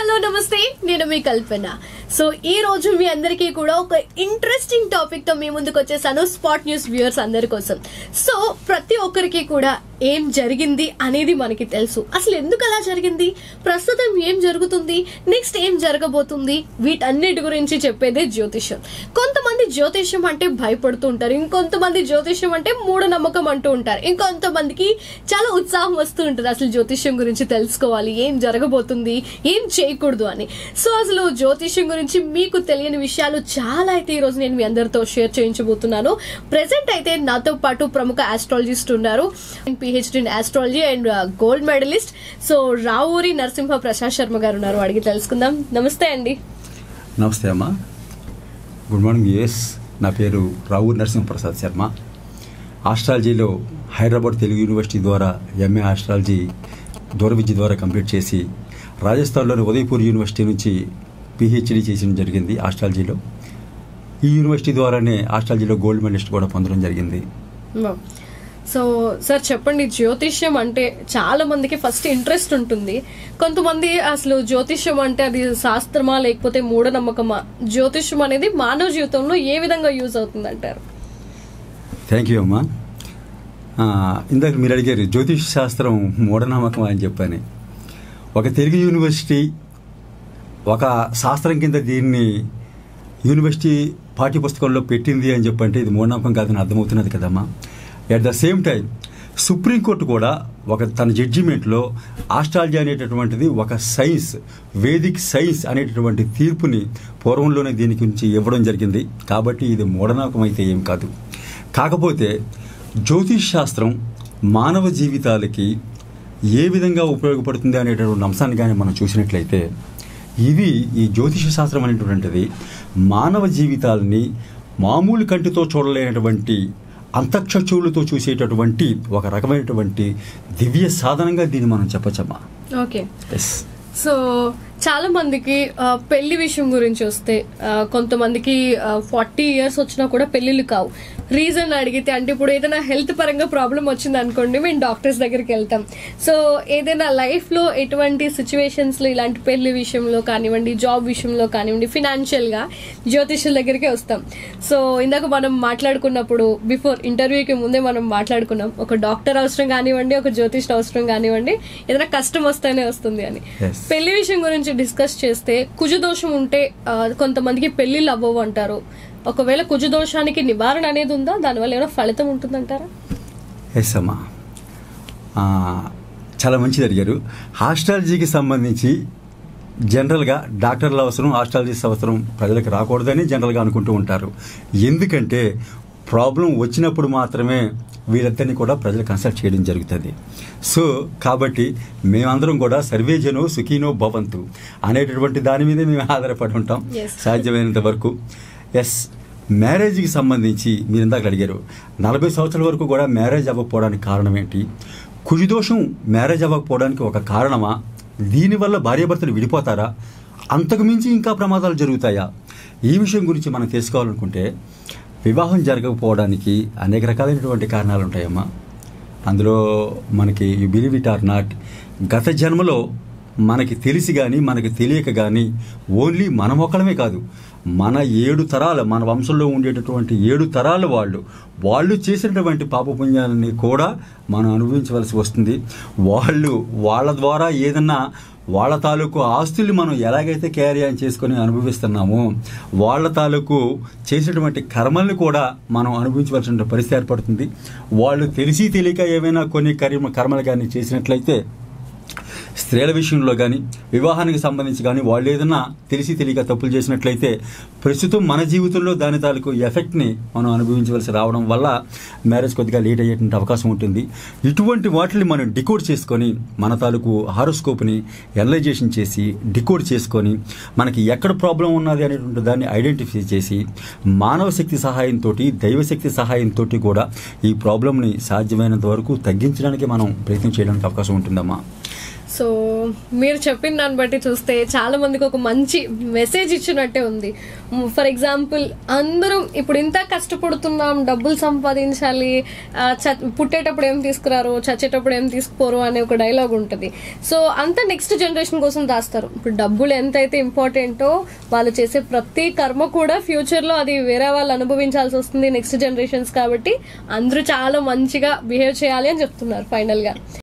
Hello నమస్తే నేను మీ కల్పన so ఈ రోజు మీ అందరికీ కూడా ఒక ఇంట్రెస్టింగ్ టాపిక్ తో మీ ముందుకు వచ్చేసాను స్పాట్ న్యూస్ వ్యూవర్స్ అందరి కోసం సో ప్రతి ఒక్కరికి కూడా ఏం జరిగింది అనేది మనకి తెలుసు అసలు ఎందుకు అలా జరిగింది ప్రస్తుతం ఏం జరుగుతుంది నెక్స్ట్ ఏం జరగబోతుంది వీటన్నిటి గురించి చెప్పేదే జ్యోతిష్యం కొంతమంది జ్యోతిష్యం అంటే భయపడుతూ ఉంటారు ఇంకొంతమంది జ్యోతిష్యం అంటే మూఢనమ్మకం అంటూ ఉంటారు ఇంకొంతమందికి చాలా ఉత్సాహం వస్తూ ఉంటుంది అసలు జ్యోతిష్యం గురించి తెలుసుకోవాలి ఏం జరగబోతుంది ఏం చేయకూడదు అని సో అసలు జ్యోతిష్యం గురించి మీకు తెలియని విషయాలు చాలా అయితే ఈ రోజు నేను మీ అందరితో షేర్ చేయించబోతున్నాను ప్రెసెంట్ అయితే నాతో పాటు ప్రముఖ ఆస్ట్రాలజిస్ట్ ఉన్నారు PhD in astrology and gold medalist so Ravuri Narasimha Prasad Sharma garu ఉన్నారు అడిగి తెలుసుకుందాం నమస్తే అండి నమస్తే అమ్మా గుడ్ మార్నింగ్ యుఎస్ నా పేరు రావు నరసింహప్రసాద్ శర్మ ఆస్ట్రాలజీలో హైదరాబాద్ తెలుగు యూనివర్సిటీ ద్వారా ఎంఏ ఆస్ట్రాలజీ దూర విద్య ద్వారా కంప్లీట్ చేసి రాజస్థాన్లోని ఉదయపూర్ యూనివర్సిటీ నుంచి పిహెచ్డి చేయడం జరిగింది ఆస్ట్రాలజీలో ఈ యూనివర్సిటీ ద్వారానే ఆస్ట్రాలజీలో గోల్డ్ మెడలిస్ట్ కూడా పొందడం జరిగింది సో సార్ చెప్పండి జ్యోతిష్యం అంటే చాలా మందికి ఫస్ట్ ఇంట్రెస్ట్ ఉంటుంది కొంతమంది అసలు జ్యోతిష్యం అంటే అది శాస్త్రమా లేకపోతే మూఢనమ్మకమా జ్యోతిష్యం అనేది మానవ జీవితంలో ఏ విధంగా యూజ్ అవుతుంది అంటారు థ్యాంక్ యూ అమ్మా ఆ, ఇందాక మీరు అడిగారు జ్యోతిష్ శాస్త్రం మూఢనమ్మకం అని చెప్పని ఒక తెలుగు యూనివర్సిటీ ఒక శాస్త్రం కింద దీన్ని యూనివర్సిటీ పాఠ్య పుస్తకంలో పెట్టింది అని చెప్పంటే ఇది మూఢనమ్మకం కాదని అర్థమవుతున్నది కదమ్మా at the same time supreme court కూడా ఒక తన జడ్జిమెంట్లో ఆస్ట్రాలజీ అనేటటువంటిది ఒక సైన్స్ వేదిక్ సైన్స్ అనేటటువంటి తీర్పుని పూర్వంలోనే దీని గురించి ఇవ్వడం జరిగింది కాబట్టి ఇది మూఢనమ్మకం అయితే ఏం కాదు కాకపోతే జ్యోతిష్ శాస్త్రం మానవ జీవితాలకి ఏ విధంగా ఉపయోగపడుతుంది అనేటటువంటి అంశాన్ని కానీ మనం చూసినట్లయితే ఇది ఈ జ్యోతిష శాస్త్రం అనేటువంటిది మానవ జీవితాలని మామూలు కంటితో చూడలేనటువంటి అంతఃచక్షువులతో చూసేటటువంటి ఒక రకమైనటువంటి దివ్య సాధనంగా దీన్ని మనం చెప్పచ్చమ్మా ఓకే ఎస్ సో చాలా మందికి ఆ, పెళ్లి విషయం గురించి వస్తే ఆ, కొంతమందికి ఫార్టీ ఇయర్స్ వచ్చినా కూడా పెళ్లిళ్ళు కావు రీజన్ అడిగితే అంటే ఇప్పుడు ఏదైనా హెల్త్ పరంగా ప్రాబ్లం వచ్చింది అనుకోండి మేము డాక్టర్స్ దగ్గరికి వెళ్తాం సో ఏదైనా లైఫ్ లో ఎటువంటి సిచ్యువేషన్స్ లో ఇలాంటి పెళ్లి విషయంలో కానివ్వండి జాబ్ విషయంలో కానివ్వండి ఫినాన్షియల్ గా జ్యోతిష్యుల దగ్గరికి వస్తాం సో ఇందాక మనం మాట్లాడుకున్నప్పుడు బిఫోర్ ఇంటర్వ్యూకి ముందే మనం మాట్లాడుకున్నాం ఒక డాక్టర్ అవసరం కానివ్వండి ఒక జ్యోతిష్ అవసరం కానివ్వండి ఏదైనా కష్టం వస్తేనే వస్తుంది అని Yes. పెళ్లి విషయం గురించి డిస్కస్ చేస్తే కుజదోషం ఉంటే ఆ, కొంతమందికి పెళ్లిళ్ళు అవ్వవు అంటారు ఒకవేళ కుజదోషానికి నివారణ అనేది ఉందా దానివల్ల ఏమైనా ఫలితం ఉంటుందంటారా ఎస్ అమ్మా ఆ, చాలా మంచిది అడిగారు హాస్టాలజీకి సంబంధించి జనరల్గా డాక్టర్ల అవసరం హాస్టాలజిస్ట్ అవసరం ప్రజలకు రాకూడదని జనరల్గా అనుకుంటూ ఉంటారు ఎందుకంటే ప్రాబ్లం వచ్చినప్పుడు మాత్రమే వీళ్ళందరినీ కూడా ప్రజలు కన్సల్ట్ చేయడం జరుగుతుంది సో కాబట్టి మేమందరం కూడా సర్వేజను సుఖీనో భవంతు అనేటటువంటి దాని మీదే మేము ఆధారపడి ఉంటాం Yes. సాధ్యమైనంత వరకు ఎస్ మ్యారేజ్కి సంబంధించి మీరు ఇందాక అడిగారు నలభై సంవత్సరాల వరకు కూడా మ్యారేజ్ అవ్వకపోవడానికి కారణం ఏంటి కుజదోషం మ్యారేజ్ అవ్వకపోవడానికి ఒక కారణమా దీనివల్ల భార్యాభర్తలు విడిపోతారా అంతకు మించి ఇంకా ప్రమాదాలు జరుగుతాయా ఈ విషయం గురించి మనం తెలుసుకోవాలనుకుంటే వివాహం జరగకపోవడానికి అనేక రకాలైనటువంటి కారణాలు ఉంటాయమ్మా అందులో మనకి you believe it or not గత జన్మలో మనకి తెలిసి కానీ మనకి తెలియక కానీ ఓన్లీ మన ఒక్కడమే కాదు మన ఏడు తరాల మన వంశంలో ఉండేటటువంటి ఏడు తరాల వాళ్ళు వాళ్ళు చేసినటువంటి పాపపుణ్యాలని కూడా మనం అనుభవించవలసి వస్తుంది వాళ్ళు వాళ్ళ ద్వారా ఏదన్నా వాళ్ళ తాలూకు ఆస్తుల్ని మనం ఎలాగైతే క్యారీ ఆన్ చేసుకొని అనుభవిస్తున్నామో వాళ్ళ తాలూకు చేసినటువంటి కర్మల్ని కూడా మనం అనుభవించవలసిన పరిస్థితి ఏర్పడుతుంది వాళ్ళు తెలిసి తెలియక ఏమైనా కొన్ని కర్మ కర్మలు కానీ చేసినట్లయితే స్త్రీల విషయంలో కానీ వివాహానికి సంబంధించి కానీ వాళ్ళు ఏదైనా తెలిసి తెలియక తప్పులు చేసినట్లయితే ప్రస్తుతం మన జీవితంలో దాని తాలూకు ఎఫెక్ట్ని మనం అనుభవించవలసి రావడం వల్ల మ్యారేజ్ కొద్దిగా లేట్ అయ్యేటువంటి అవకాశం ఉంటుంది ఇటువంటి వాటిని మనం డికోడ్ చేసుకొని మన తాలూకు హారోస్కోప్ని ఎనలైజేషన్ చేసి డికోడ్ చేసుకొని మనకి ఎక్కడ ప్రాబ్లం ఉన్నది అనేటువంటి దాన్ని ఐడెంటిఫై చేసి మానవ శక్తి సహాయంతో దైవశక్తి సహాయంతో కూడా ఈ ప్రాబ్లంని సాధ్యమైనంత వరకు తగ్గించడానికి మనం ప్రయత్నం చేయడానికి అవకాశం ఉంటుందమ్మా సో మీరు చెప్పిన దాన్ని బట్టి చూస్తే చాలా మందికి ఒక మంచి మెసేజ్ ఇచ్చినట్టే ఉంది ఫర్ ఎగ్జాంపుల్ అందరం ఇప్పుడు ఇంత కష్టపడుతున్నాం డబ్బులు సంపాదించాలి ఆ, చ- పుట్టేటప్పుడు ఏం తీసుకురారు చచ్చేటప్పుడు ఏం తీసుకుపోరు అనే ఒక డైలాగ్ ఉంటుంది సో అంతా నెక్స్ట్ జనరేషన్ కోసం దాస్తారు ఇప్పుడు డబ్బులు ఎంతైతే ఇంపార్టెంటో వాళ్ళు చేసే ప్రతి కర్మ కూడా ఫ్యూచర్ లో అది వేరే వాళ్ళు అనుభవించాల్సి వస్తుంది నెక్స్ట్ జనరేషన్స్ కాబట్టి అందరూ చాలా మంచిగా బిహేవ్ చేయాలి అని చెప్తున్నారు ఫైనల్ గా